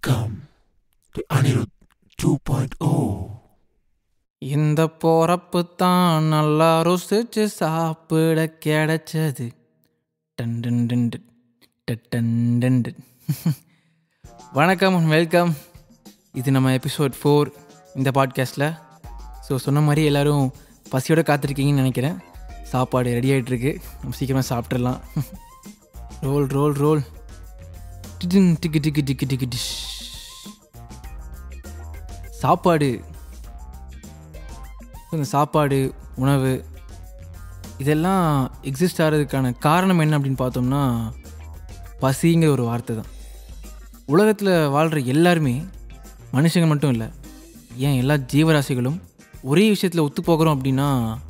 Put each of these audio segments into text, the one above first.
Welcome to Anirudh 2.0. இந்த போறப்பு தான் நல்லா ருசிச்சு சாப்பிட கிடைச்சது டன் டன் டன் டன். ட டன் டன் டன். வணக்கம் வெல்கம் இது நம்ம எபிசோட் ஃபோர் இந்த பாட்காஸ்ட்டில் ஸோ சொன்ன மாதிரி எல்லோரும் பசியோட காத்திருக்கீங்கன்னு நினைக்கிறேன் சாப்பாடு ரெடி ஆகிட்டுருக்கு நம்ம சீக்கிரமாக சாப்பிட்றலாம் ரோல் ரோல் ரோல் டிடிங் டிக்கு டிக்கு டிக்கு டிக்கு டிஷ் சாப்பாடு இந்த சாப்பாடு உணவு இதெல்லாம் எக்ஸிஸ்ட் ஆகிறதுக்கான காரணம் என்ன அப்படின்னு பார்த்தோம்னா பசிங்கிற ஒரு வார்த்தை தான் உலகத்தில் வாழ்கிற எல்லாருமே மனுஷங்க மட்டும் இல்லை ஏன் எல்லா ஜீவராசிகளும் ஒரே விஷயத்தில் ஒத்து போகிறோம் அப்படின்னா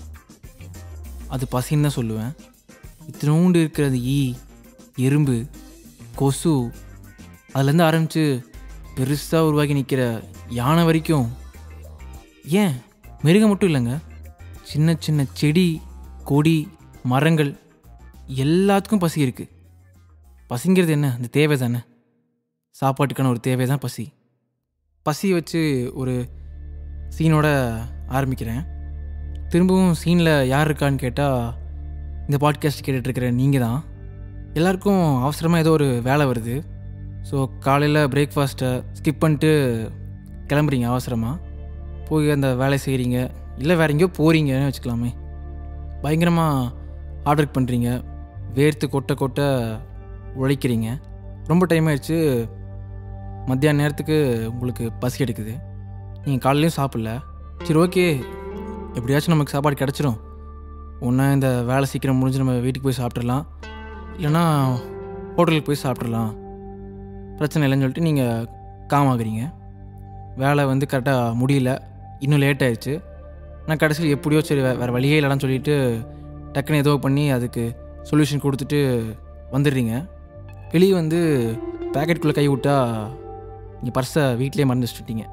அது பசின்னு தான் சொல்லுவேன் இத்தினோண்டு இருக்கிறது ஈ எறும்பு கொசு அதுலேருந்து ஆரம்பித்து பெருசாக உருவாக்கி நிற்கிற யானை வரைக்கும் ஏன் மிருகம் மட்டும் இல்லைங்க சின்ன சின்ன செடி கொடி மரங்கள் எல்லாத்துக்கும் பசி இருக்குது பசிங்கிறது என்ன அந்த தேவை தானே சாப்பாட்டுக்கான ஒரு தேவை தான் பசி பசியை வச்சு ஒரு சீனோட ஆரம்பிக்கிறேன் திரும்பவும் சீனில் யார் இருக்கான்னு கேட்டால் இந்த பாட்காஸ்ட் கேட்டுட்ருக்கிற நீங்கள் தான் எல்லாருக்கும் அவசரமாக ஏதோ ஒரு வேலை வருது ஸோ காலையில் பிரேக்ஃபாஸ்ட்டை ஸ்கிப் பண்ணிட்டு கிளம்புறீங்க அவசரமாக போய் அந்த வேலை செய்கிறீங்க இல்லை வேற எங்கேயோ போகிறீங்கன்னு வச்சுக்கலாமே பயங்கரமாக ஹார்ட் ஒர்க் பண்ணுறீங்க வேர்த்து கொட்ட கொட்ட உழைக்கிறீங்க ரொம்ப டைம் ஆயிடுச்சு மத்தியான நேரத்துக்கு உங்களுக்கு பசி எடுக்குது நீங்கள் காலையிலையும் சாப்பிடல சரி ஓகே எப்படியாச்சும் நமக்கு சாப்பாடு கிடச்சிரும் ஒன்றா இந்த வேலை சீக்கிரம் முடிஞ்சு நம்ம வீட்டுக்கு போய் சாப்பிட்றலாம் இல்லைன்னா ஹோட்டலுக்கு போய் சாப்பிட்றலாம் பிரச்சனை இல்லைன்னு சொல்லிட்டு நீங்கள் காம் ஆகுறீங்க வேலை வந்து கரெக்டாக முடியல இன்னும் லேட் ஆயிடுச்சு நான் கடைசியில் எப்படியோ சரி வே வேறு வழியே இல்லைன்னு சொல்லிட்டு டக்குன்னு ஏதோ பண்ணி அதுக்கு சொல்யூஷன் கொடுத்துட்டு வந்துடுறீங்க வெளியே வந்து பேக்கெட்டுக்குள்ளே கை விட்டா நீங்கள் பர்ஸை வீட்டிலே மறந்து வச்சுட்டீங்க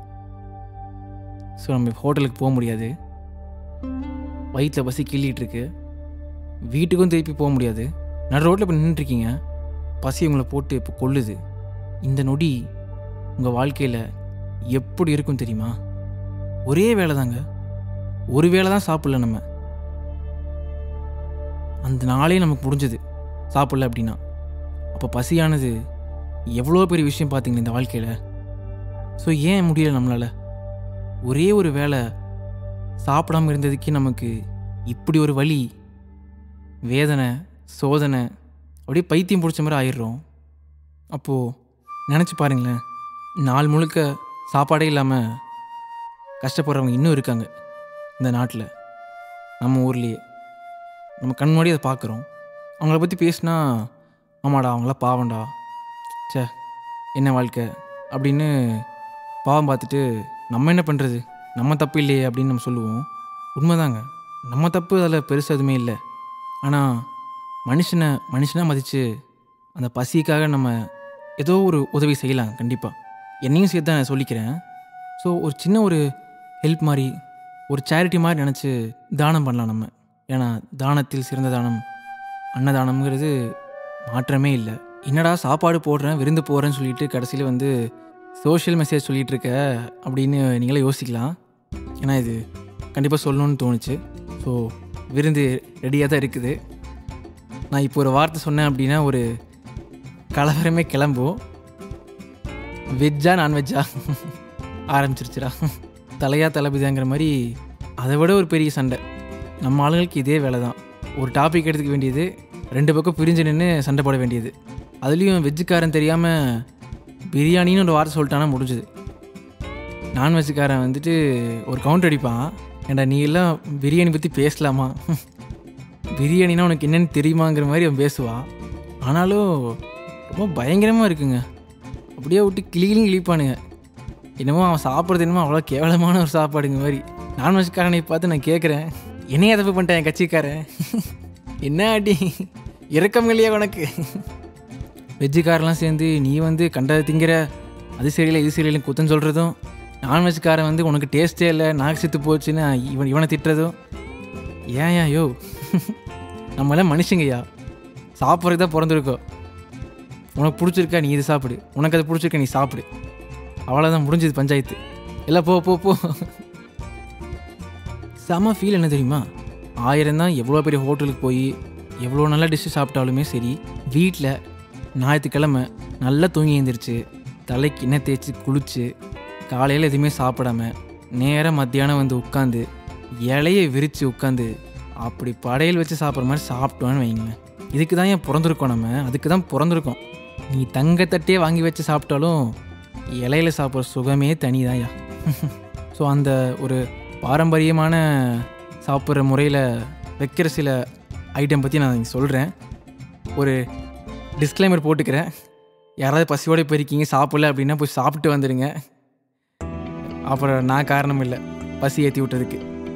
ஸோ நம்ம ஹோட்டலுக்கு போக முடியாது வயிற்றில் பசி கிள்ளிகிட்டு இருக்கு வீட்டுக்கும் திருப்பி போக முடியாது நடு ரோட்டில் இப்போ நின்றுட்டுருக்கீங்க பசி உங்களை போட்டு இப்போ கொல்லுது இந்த நொடி உங்கள் வாழ்க்கையில் எப்படி இருக்கும் தெரியுமா ஒரே வேலை தாங்க ஒரு வேளை தான் சாப்பிடல நம்ம அந்த நாளே நமக்கு முடிஞ்சது சாப்பிடல அப்படின்னா அப்போ பசியானது எவ்வளோ பெரிய விஷயம் பார்த்தீங்களா இந்த வாழ்க்கையில் ஸோ ஏன் முடியல நம்மளால் ஒரே ஒரு வேளை சாப்பிடாம இருந்ததுக்கே நமக்கு இப்படி ஒரு வலி வேதனை சோதனை அப்படியே பைத்தியம் பிடிச்ச மாதிரி ஆயிடுறோம் அப்போது நினச்சி பாருங்களேன் நாள் முழுக்க சாப்பாடே இல்லாமல் கஷ்டப்படுறவங்க இன்னும் இருக்காங்க இந்த நாட்டில் நம்ம ஊர்லேயே நம்ம கண் முன்னாடி அதை பார்க்குறோம் அவங்கள பற்றி பேசினா ஆமாடா அவங்களாம் பாவம்டா ச்சே என்ன வாழ்க்கை அப்படின்னு பாவம் பார்த்துட்டு நம்ம என்ன பண்ணுறது நம்ம தப்பு இல்லையே அப்படின்னு நம்ம சொல்லுவோம் உண்மைதாங்க நம்ம தப்பு அதில் பெருசு எதுவுமே இல்லை ஆனால் மனுஷனை மனுஷனாக மதித்து அந்த பசிக்காக நம்ம ஏதோ ஒரு உதவி செய்யலாம் கண்டிப்பாக என்னையும் சேர்த்து தான் நான் சொல்லிக்கிறேன் ஸோ ஒரு சின்ன ஒரு ஹெல்ப் மாதிரி ஒரு சேரிட்டி மாதிரி நினச்சி தானம் பண்ணலாம் நம்ம ஏன்னா தானத்தில் சிறந்த தானம் அன்னதானம்ங்கிறது மாற்றமே இல்லை என்னடா சாப்பாடு போடுறேன் விருந்து போடுறேன்னு சொல்லிட்டு கடைசியில் வந்து சோஷியல் மெசேஜ் சொல்லிகிட்டு இருக்க அப்படின்னு நீங்களே யோசிக்கலாம் ஏன்னா இது கண்டிப்பாக சொல்லணும்னு தோணுச்சு ஸோ விருந்து ரெடியாக தான் இருக்குது நான் இப்போ ஒரு வார்த்தை சொன்னேன் அப்படின்னா ஒரு கலவரமே கிளம்பும் வெஜ்ஜா நான்வெஜ்ஜா ஆரம்பிச்சிருச்சுடா தலையா தளபதிங்கிற மாதிரி அதை விட ஒரு பெரிய சண்டை நம்ம ஆளுங்களுக்கு இதே வேலை தான் ஒரு டாபிக் எடுத்துக்க வேண்டியது ரெண்டு பக்கம் பிரிஞ்சு நின்று சண்டை போட வேண்டியது அதுலேயும் வெஜ்ஜுக்காரன் தெரியாமல் பிரியாணின்னு ஒரு வார்த்தை சொல்லிட்டானா முடிஞ்சுது நான்வெஜ்ஜுக்காரன் வந்துட்டு ஒரு கவுண்டர் அடிப்பான் ஏண்டா நீ எல்லாம் பிரியாணி பற்றி பேசலாமா பிரியாணினா உனக்கு என்னென்னு தெரியுமாங்கிற மாதிரி அவன் பேசுவான் ஆனாலும் ரொம்ப பயங்கரமாக இருக்குங்க அப்படியே விட்டு கிளிகிளியும் கிழிப்பானுங்க என்னமோ அவன் சாப்பிட்றது என்னமோ அவ்வளோ கேவலமான ஒரு சாப்பாடுங்க மாதிரி நான்வெஜ்காரனை பார்த்து நான் கேட்குறேன் என்னைய தப்பு பண்ணிட்டேன் என் கட்சிக்காரன் என்ன அடி இறக்கம் இல்லையா உனக்கு வெஜ்ஜுக்காரெல்லாம் சேர்ந்து நீ வந்து கண்டதை திங்கிற அது சரியில்லை இது சரியில்லைன்னு குத்தம் சொல்கிறதும் நான்வெஜ்காரன் வந்து உனக்கு டேஸ்ட்டே இல்லை நாக்கு செத்து போச்சுன்னு இவன் இவனை திட்டுறதும் ஏன் ஏன் யோ நம்மளாம் மனுஷங்கய்யா சாப்பிட்றதுக்கு தான் பிறந்திருக்கோம் உனக்கு பிடிச்சிருக்கா நீ இது சாப்பிடு உனக்கு அது பிடிச்சிருக்கா நீ சாப்பிடு அவ்வளோதான் முடிஞ்சது பஞ்சாயத்து எல்லாம் போ போ போ செம ஃபீல் என்ன தெரியுமா ஆயிரம் தான் எவ்வளோ பெரிய ஹோட்டலுக்கு போய் எவ்வளோ நல்ல டிஷ்ஷு சாப்பிட்டாலுமே சரி வீட்டில் ஞாயிற்றுக்கிழமை நல்லா தூங்கி எழுந்திரிச்சு தலைக்கு எண்ணெய் தேய்ச்சி குளிச்சு காலையில் எதுவுமே சாப்பிடாம நேராக மத்தியானம் வந்து உட்காந்து இலையை விரித்து உட்காந்து அப்படி படையல் வச்சு சாப்பிட்ற மாதிரி சாப்பிட்டோன்னு வைங்களேன் இதுக்கு தான் ஏன் பிறந்திருக்கோம் நம்ம அதுக்கு தான் பிறந்திருக்கோம் நீ தங்கத்தட்டியே வாங்கி வச்சு சாப்பிட்டாலும் இலையில சாப்பிட்ற சுகமே தனிதாயா ஸோ அந்த ஒரு பாரம்பரியமான சாப்பிட்ற முறையில் வைக்கிற சில ஐட்டம் பற்றி நான் சொல்கிறேன் ஒரு டிஸ்க்ளைமர் போட்டுக்கிறேன் யாராவது பசியோடு போயிருக்கீங்க சாப்பிடல அப்படின்னா போய் சாப்பிட்டு வந்துடுங்க அப்புறம் நான் காரணம் இல்லை பசி ஏற்றி விட்டதுக்கு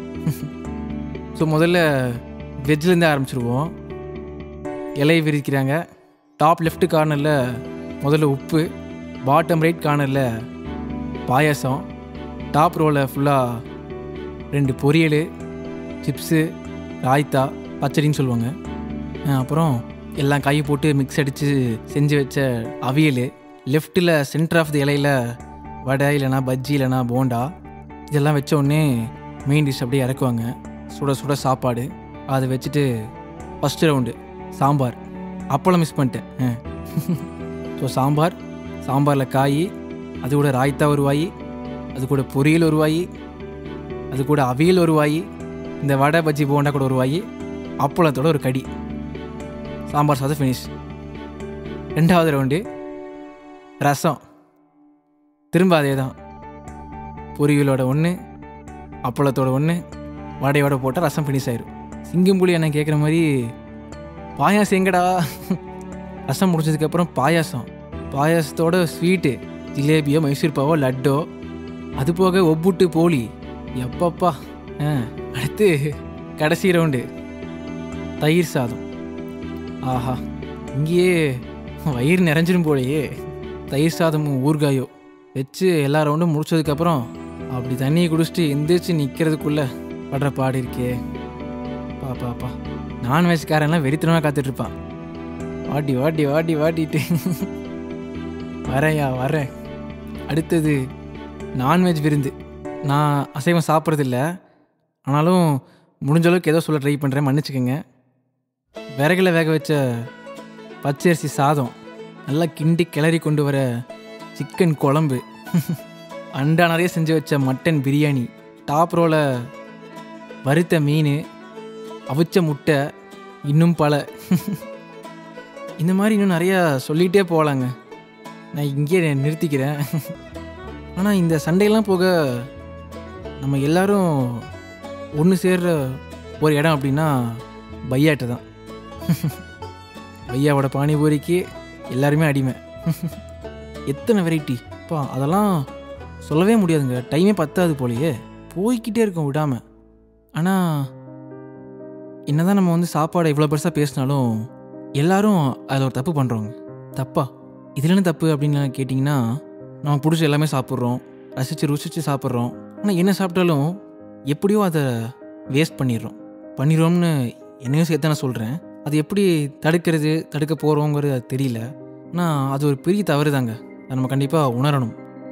ஸோ முதல்ல வெஜ்லேருந்து ஆரம்பிச்சிருவோம் இலை விரிக்கிறாங்க டாப் லெஃப்ட் கார்னரில் முதல்ல உப்பு பாட்டம் ரைட் கார்னரில் பாயாசம் டாப் ரோவில் ஃபுல்லாக ரெண்டு பொரியல் சிப்ஸு ராய்த்தா பச்சடின்னு சொல்லுவாங்க அஹ் அப்புறம் எல்லாம் காய் போட்டு மிக்ஸ் அடித்து செஞ்சு வச்ச அவியல் லெஃப்ட்டில் சென்டர் ஆஃப் தி இலையில் வடை இல்லைனா பஜ்ஜி இல்லைனா போண்டா இதெல்லாம் வச்ச உடனே மெயின் டிஷ் அப்படியே இறக்குவாங்க சுட சுட சாப்பாடு அதை வச்சுட்டு ஃபஸ்ட்டு ரவுண்டு சாம்பார் அப்பளம் மிஸ் பண்ணிட்டேன் ஸோ சாம்பார் சாம்பாரில் காய் அது கூட ராய்த்தா ஒரு வாய் அது கூட பொரியல் ஒரு வாய் அது கூட அவியல் ஒரு வாய் இந்த வடை பஜ்ஜி போண்டா கூட ஒரு வாய் அப்பளத்தோட ஒரு கடி சாம்பார் சாதம் ஃபினிஷ் ரெண்டாவது ரவுண்டு ரசம் திரும்ப அதே தான் பொரியலோட ஒன்று அப்பளத்தோட ஒன்று வடையோட போட்டால் ரசம் ஃபினிஷ் ஆயிரும் சிங்கம்புலி என்ன கேட்குற மாதிரி பாயாசம் எங்கடா ரசம் முடிச்சதுக்கப்புறம் பாயாசம் பாயாசத்தோட ஸ்வீட்டு ஜிலேபியோ மைசூர் பாவோ லட்டோ அது போக ஒப்புட்டு போலி எப்பப்பா ஆ அடுத்து கடைசி ரவுண்டு தயிர் சாதம் ஆஹா இங்கேயே வயிறு நிறைஞ்சிரும் போலயே தயிர் சாதமும் ஊறுகாயோ வச்சு எல்லா ரவுண்டும் முடிச்சதுக்கப்புறம் அப்படி தண்ணியை குடிச்சிட்டு எந்திரிச்சு நிற்கிறதுக்குள்ள படுற பாடு இருக்கே பா பாப்பா நான்வெஜ்காரன்லாம் வெறித்தனமாக காத்துட்ருப்பான் வாட்டி வாட்டி வாட்டி வாட்டிட்டு வரேன்யா வரேன் அடுத்தது நான்வெஜ் விருந்து நான் அசைவம் சாப்பிட்றதில்ல ஆனாலும் முடிஞ்ச அளவுக்கு ஏதோ சொல்ல ட்ரை பண்ணுறேன் மன்னிச்சுக்கோங்க விறகுல வேக வச்ச பச்சரிசி சாதம் நல்லா கிண்டி கிளறி கொண்டு வர சிக்கன் குழம்பு அண்டா நிறைய செஞ்சு வச்ச மட்டன் பிரியாணி டாப் ரோல வறுத்த மீன் அவிச்ச முட்டை இன்னும் பல இந்த மாதிரி இன்னும் நிறையா சொல்லிகிட்டே போகலாங்க நான் இங்கே நிறுத்திக்கிறேன் ஆனால் இந்த சண்டையெல்லாம் போக நம்ம எல்லாரும் ஒன்று சேர்ற ஒரு இடம் அப்படின்னா பையாட்டு தான் பையாவோட பானிபூரிக்கு எல்லாருமே அடிமை எத்தனை வெரைட்டி அப்பா அதெல்லாம் சொல்லவே முடியாதுங்க டைமே பத்தாது போலயே போய்க்கிட்டே இருக்கோம் விடாமல் ஆனால் என்னதான் நம்ம வந்து சாப்பாடை இவ்வளோ பெருசாக பேசினாலும் எல்லாரும் அதில் ஒரு தப்பு பண்ணுறோங்க தப்பா இதில் என்ன தப்பு அப்படின்னு கேட்டிங்கன்னா நம்ம பிடிச்ச எல்லாமே சாப்பிட்றோம் ரசித்து ருசித்து சாப்பிட்றோம் ஆனால் என்ன சாப்பிட்டாலும் எப்படியோ அதை வேஸ்ட் பண்ணிடுறோம் பண்ணிடுறோம்னு என்னையும் சேர்த்து நான் சொல்கிறேன் அது எப்படி தடுக்கிறது தடுக்க போகிறோங்கிறது அது தெரியல ஆனால் அது ஒரு பெரிய தவறு தாங்க அதை நம்ம கண்டிப்பாக உணரணும்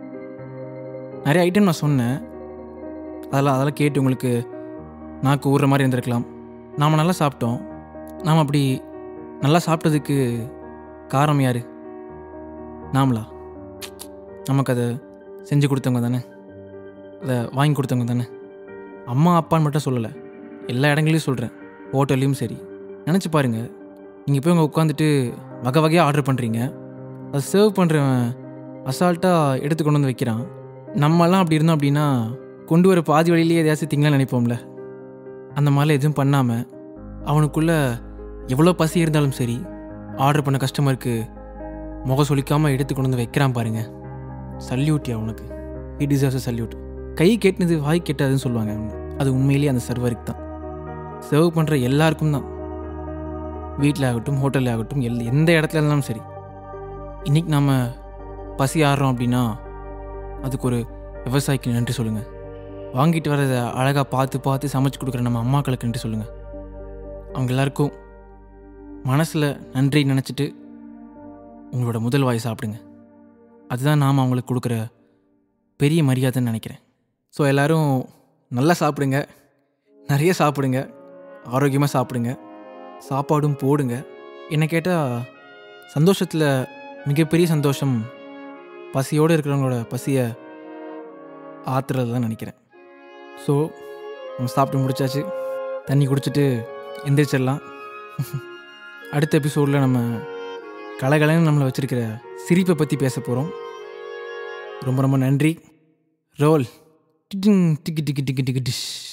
நிறைய ஐட்டம் நான் சொன்னேன் அதெல்லாம் அதெல்லாம் கேட்டு உங்களுக்கு நாக்கு ஊறுற மாதிரி இருந்திருக்கலாம் நாம் நல்லா சாப்பிட்டோம் நாம் அப்படி நல்லா சாப்பிட்டதுக்கு காரணம் யார் நாமளா நமக்கு அதை செஞ்சு கொடுத்தவங்க தானே அதை வாங்கி கொடுத்தவங்க தானே அம்மா அப்பான்னு மட்டும் சொல்லலை எல்லா இடங்களையும் சொல்கிறேன் ஹோட்டல்லையும் சரி நினச்சி பாருங்கள் நீங்கள் போய் அங்கே உட்காந்துட்டு வகை வகையாக ஆர்டர் பண்ணுறீங்க அதை சர்வ் பண்ணுறவன் அசால்ட்டாக எடுத்து கொண்டு வந்து வைக்கிறான் நம்மலாம் அப்படி இருந்தோம் அப்படின்னா கொண்டு வர பாதி வழியிலேயே எதையாச்சும் திங்கலாம் நினைப்போம்ல அந்த மாதிரிலாம் எதுவும் பண்ணாமல் அவனுக்குள்ளே எவ்வளோ பசி இருந்தாலும் சரி ஆர்டர் பண்ண கஸ்டமருக்கு முகம் சொலிக்காமல் எடுத்து கொண்டு வந்து வைக்கிறான் பாருங்க சல்யூட்யா உனக்கு இட் டிசர்வ்ஸ் அ சல்யூட் கை கெட்டினது வாய் கெட்டாதுன்னு சொல்லுவாங்க அது உண்மையிலேயே அந்த சர்வருக்கு தான் சர்வ் பண்ணுற எல்லாருக்கும் தான் வீட்டில் ஆகட்டும் ஹோட்டலில் ஆகட்டும் எல் எந்த இடத்துல இருந்தாலும் சரி இன்றைக்கி நாம் பசி ஆடுறோம் அப்படின்னா அதுக்கு ஒரு விவசாயிக்கு நன்றி சொல்லுங்கள் வாங்கிட்டு வரதை அழகாக பார்த்து பார்த்து சமைச்சு கொடுக்குற நம்ம அம்மாக்களுக்கு நன்றி சொல்லுங்கள் அவங்க எல்லாருக்கும் மனசில் நன்றி நினச்சிட்டு உங்களோட முதல் வாய் சாப்பிடுங்க அதுதான் நாம் அவங்களுக்கு கொடுக்குற பெரிய மரியாதைன்னு நினைக்கிறேன் ஸோ எல்லோரும் நல்லா சாப்பிடுங்க நிறைய சாப்பிடுங்க ஆரோக்கியமாக சாப்பிடுங்க சாப்பாடும் போடுங்க என்ன கேட்டால் சந்தோஷத்தில் மிகப்பெரிய சந்தோஷம் பசியோடு இருக்கிறவங்களோட பசியை ஆத்துறது தான் நினைக்கிறேன் ஸோ நம்ம சாப்பிட்டு முடிச்சாச்சு தண்ணி குடிச்சிட்டு எந்திரிச்சிடலாம் அடுத்த எபிசோடில் நம்ம கலகலன்னு நம்மளை வச்சுருக்கிற சிரிப்பை பற்றி பேச போகிறோம் ரொம்ப ரொம்ப நன்றி ரோல் டிக்கு டிக்கு டிக்கு டிக்கு டிஷ்